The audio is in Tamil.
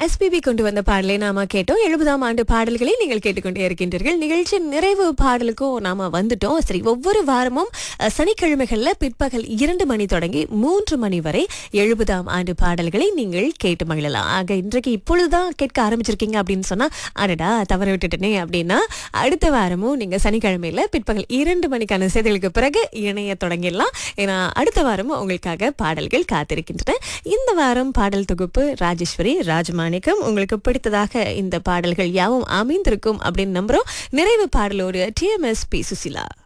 எஸ்பிபி கொண்டு வந்த பாடலை நாம கேட்டோம் எழுபதாம் ஆண்டு பாடல்களை நீங்கள் கேட்டுக்கொண்டே இருக்கின்றீர்கள் நிகழ்ச்சி நிறைவு பாடலுக்கும் நாம வந்துட்டோம் சரி ஒவ்வொரு வாரமும் அஹ், சனிக்கிழமைகள்ல பிற்பகல் இரண்டு மணி தொடங்கி மூன்று மணி வரை எழுபதாம் ஆண்டு பாடல்களை நீங்கள் கேட்டு மகிழலாம் ஆக இன்றைக்கு இப்பொழுதுதான் கேட்க ஆரம்பிச்சிருக்கீங்க அப்படின்னு சொன்னா அடடா தவற விட்டுட்டனே அப்படின்னா அடுத்த வாரமும் நீங்க சனிக்கிழமையில பிற்பகல் இரண்டு மணிக்கான செய்திகளுக்கு பிறகு இணைய தொடங்கிடலாம் ஏன்னா அடுத்த வாரமும் உங்களுக்காக பாடல்கள் காத்திருக்கின்றன இந்த வாரம் பாடல் தொகுப்பு ராஜேஸ்வரி ராஜமாணிக்கம் உங்களுக்கு பிடித்ததாக இந்த பாடல்கள் யாவும் அமைந்திருக்கும் அப்படின்னு நம்புறோம் நிறைவு பாடலோடு டிஎம்எஸ் பி சுசிலா